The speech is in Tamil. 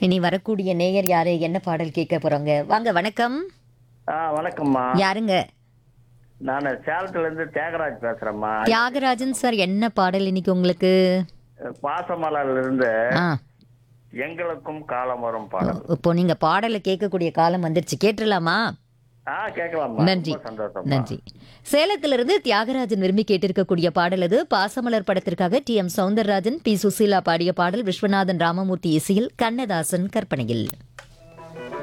இனி வரக்கூடிய நேயர் யாரு என்ன பாடல் கேட்க போறாங்க வாங்க வணக்கம் ஆ வணக்கம்மா யாருங்க நான் சேலத்துல இருந்து தியாகராஜ் பேசுறேம்மா தியாகராஜன் சார் என்ன பாடல் இன்னைக்கு உங்களுக்கு பாசமலர்ல இருந்து ஆ எங்களுக்கும் காலம் வரும் பாடல் இப்போ நீங்க பாடலை கேட்கக்கூடிய காலம் வந்துருச்சு கேட்டுடலாமா ஆ கேட்கலாமா நன்றி ரொம்ப சந்தோஷம் நன்றி சேலத்திலிருந்து தியாகராஜன் விரும்பி கேட்டிருக்கக்கூடிய பாடல் அது பாசமலர் படத்திற்காக T M Soundararajan P Susheela பாடிய பாடல் விஸ்வநாதன் ராமமூர்த்தி இசையில் கண்ணதாசன் கற்பனையில்